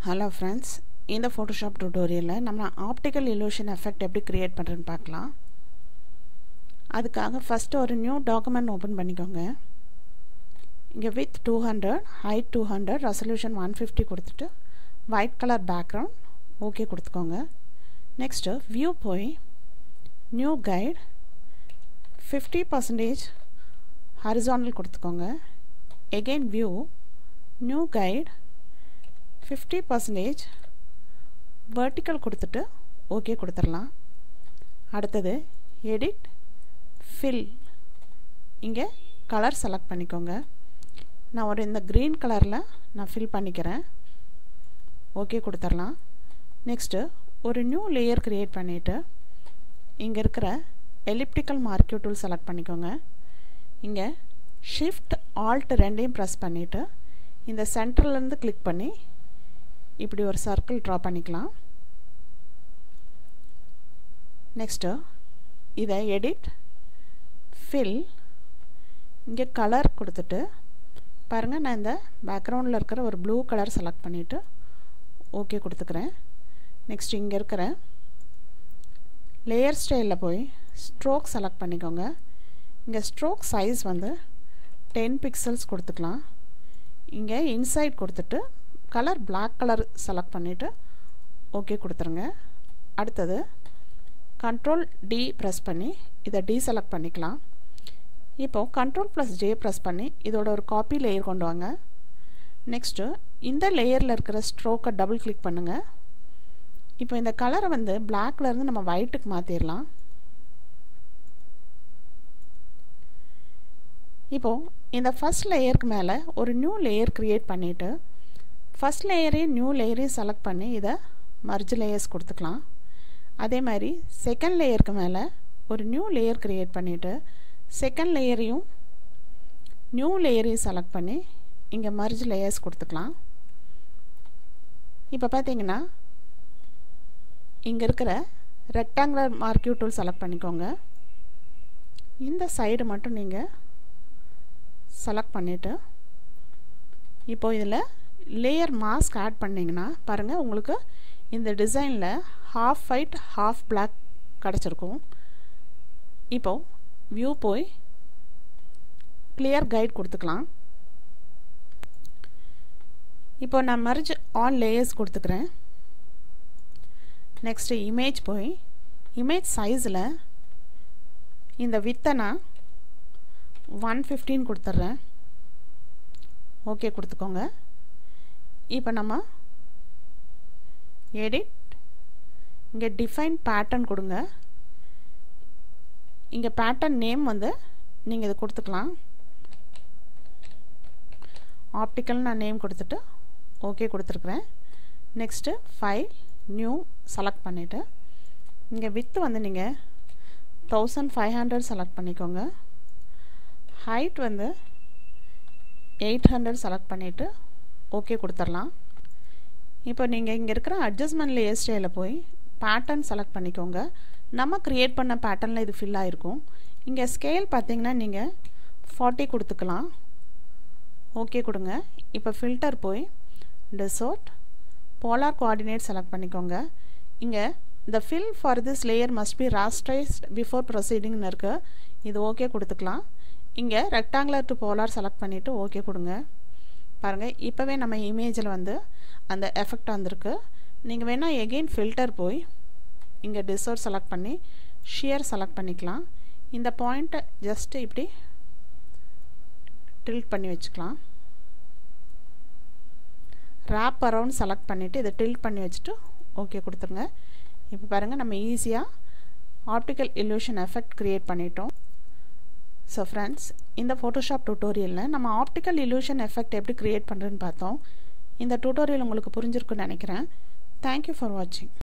hello friends இந்த Photoshop டுட்டோரியலில் நம்ம ஆப்டிக்கல் illusion எஃபெக்ட் எப்படி க்ரியேட் பண்ணுறதுன்னு பார்க்கலாம் அதுக்காக ஃபஸ்ட்டு ஒரு நியூ டாக்குமெண்ட் ஓப்பன் பண்ணிக்கோங்க இங்கே width two hundred height two hundred resolution one fifty கொடுத்துட்டு ஒயிட் கலர் பேக்ரவுண்ட் ஓகே கொடுத்துக்கோங்க நெக்ஸ்ட்டு வியூ போய் new guide fifty percentage horizontal கொடுத்துக்கோங்க again view new guide fifty percentage vertical கொடுத்துட்டு okay கொடுத்துடலாம் அடுத்தது edit fill இங்கே கலர் செலக்ட் பண்ணிக்கோங்க நான் ஒரு இந்த க்ரீன் கலரில் நான் ஃபில் பண்ணிக்கிறேன் ஓகே கொடுத்துடலாம் நெக்ஸ்ட்டு ஒரு நியூ லேயர் க்ரியேட் பண்ணிவிட்டு இங்கே இருக்கிற எலிப்டிக்கல் மார்க்கியூ டூல் செலக்ட் பண்ணிக்கோங்க இங்கே ஷிஃப்ட் ஆல்ட் ரெண்டையும் ப்ரெஸ் பண்ணிவிட்டு இந்த சென்டர்லேருந்து கிளிக் பண்ணி இப்படி ஒரு சர்க்கிள் ட்ரா பண்ணிக்கலாம் நெக்ஸ்ட்டு இதை எடிட் ஃபில் இங்கே கலர் கொடுத்துட்டு பாருங்கள் நான் இந்த பேக்ரவுண்டில் இருக்கிற ஒரு ப்ளூ கலர் செலக்ட் பண்ணிவிட்டு ஓகே கொடுத்துக்கிறேன் நெக்ஸ்ட் இங்கே இருக்கிற லேயர் ஸ்டைலில் போய் ஸ்ட்ரோக் செலக்ட் பண்ணிக்கோங்க இங்கே ஸ்ட்ரோக் சைஸ் வந்து டென் பிக்சல்ஸ் கொடுத்துக்கலாம் இங்கே இன்சைட் கொடுத்துட்டு கலர் பிளாக் கலர் செலக்ட் பண்ணிவிட்டு ஓகே கொடுத்துருங்க அடுத்தது கண்ட்ரோல் டி ப்ரெஸ் பண்ணி இதை டி செலக்ட் பண்ணிக்கலாம் இப்போது கண்ட்ரோல் ப்ளஸ் ஜே ப்ரெஸ் பண்ணி இதோட ஒரு காப்பி லேயர் கொண்டு வாங்க நெக்ஸ்ட்டு இந்த லேயரில் இருக்கிற ஸ்ட்ரோக்கை டபுள் கிளிக் பண்ணுங்கள் இப்போ இந்த கலரை வந்து பிளாக்லேருந்து நம்ம ஒயிட்டுக்கு மாற்றிடலாம் இப்போது இந்த ஃபஸ்ட் லேயருக்கு மேலே ஒரு நியூ லேயர் க்ரியேட் பண்ணிவிட்டு ஃபஸ்ட் லேயரையும் நியூ லேயரையும் செலக்ட் பண்ணி இதை மர்ஜ் லேயர்ஸ் கொடுத்துக்கலாம் அதே மாதிரி செகண்ட் லேயருக்கு மேலே ஒரு நியூ லேயர் க்ரியேட் பண்ணிவிட்டு செகண்ட் லேயரையும் நியூ லேயரையும் செலக்ட் பண்ணி இங்கே மர்ஜ் லேயர்ஸ் கொடுத்துக்கலாம் இப்போ பார்த்தீங்கன்னா இங்கே இருக்கிற ரெக்டாங்குலர் மார்க்கியூ டூல் செலக்ட் பண்ணிக்கோங்க இந்த சைடு மட்டும் நீங்கள் செலக்ட் பண்ணிவிட்டு இப்போ இதில் லேயர் மாஸ்க் ஆட் பண்ணிங்கன்னா பாருங்கள் உங்களுக்கு இந்த டிசைனில் ஹாஃப் ஒயிட் ஹாஃப் பிளாக் கிடச்சிருக்கும் இப்போது வியூ போய் கிளியர் கைட் கொடுத்துக்கலாம் இப்போ நான் மறிச்சு ஆல் லேயர்ஸ் கொடுத்துக்கிறேன் நெக்ஸ்ட்டு இமேஜ் போய் இமேஜ் சைஸில் இந்த வித்தை நான் ஒன் ஃபிஃப்டின் கொடுத்துட்றேன் ஓகே கொடுத்துக்கோங்க இப்போ நம்ம எடிட் இங்கே டிஃபைன் பேட்டர்ன் கொடுங்க இங்கே பேட்டர்ன் நேம் வந்து நீங்கள் இது கொடுத்துக்கலாம் ஆப்டிக்கல் நான் நேம் கொடுத்துட்டு ஓகே கொடுத்துருக்குறேன் நெக்ஸ்ட்டு ஃபைல் நியூ செலக்ட் பண்ணிவிட்டு இங்கே வித்து வந்து நீங்கள் தௌசண்ட் ஃபைவ் ஹண்ட்ரட் செலக்ட் பண்ணிக்கோங்க ஹைட் வந்து எயிட் ஹண்ட்ரட் செலக்ட் பண்ணிவிட்டு ஓகே கொடுத்துடலாம் இப்போ நீங்கள் இங்கே இருக்கிற அட்ஜஸ்ட்மெண்ட் லேயர் ஸ்டைலில் போய் பேட்டர்ன் செலக்ட் பண்ணிக்கோங்க நம்ம க்ரியேட் பண்ண பேட்டர்னில் இது ஃபில் ஆகிருக்கும் இங்கே ஸ்கேல் பார்த்தீங்கன்னா நீங்கள் ஃபார்ட்டி கொடுத்துக்கலாம் ஓகே கொடுங்க இப்போ ஃபில்டர் போய் டிசோர்ட் போலார் கோஆர்டினேட் செலக்ட் பண்ணிக்கோங்க இங்கே the fill for this layer must be rasterized before ப்ரொசீடிங்னு இருக்குது இது ஓகே கொடுத்துக்கலாம் இங்கே ரெக்டாங்குலர் டு போலார் செலக்ட் பண்ணிவிட்டு ஓகே கொடுங்க பாருங்கள் இப்போவே நம்ம இமேஜில் வந்து அந்த எஃபெக்ட் வந்திருக்கு நீங்கள் வேணால் எகெயின் ஃபில்டர் போய் இங்கே டிசோர் செலக்ட் பண்ணி ஷியர் செலக்ட் பண்ணிக்கலாம் இந்த பாயிண்ட்டை ஜஸ்ட்டு இப்படி டில்ட் பண்ணி வச்சுக்கலாம் ரேப் அரவுண்ட் செலக்ட் பண்ணிவிட்டு இதை டில்ட் பண்ணி வச்சுட்டு ஓகே கொடுத்துருங்க இப்போ பாருங்கள் நம்ம ஈஸியாக ஆப்டிக்கல் illusion எஃபெக்ட் க்ரியேட் பண்ணிட்டோம் ஸோ ஃப்ரெண்ட்ஸ் இந்த ஃபோட்டோஷாப் டுட்டோரியலில் நம்ம ஆப்டிக்கல் illusion எஃபெக்ட் எப்படி க்ரியேட் பண்ணுறதுன்னு பார்த்தோம் இந்த டுட்டோரியல் உங்களுக்கு புரிஞ்சிருக்குன்னு நினைக்கிறேன் தேங்க்யூ ஃபார் வாட்சிங்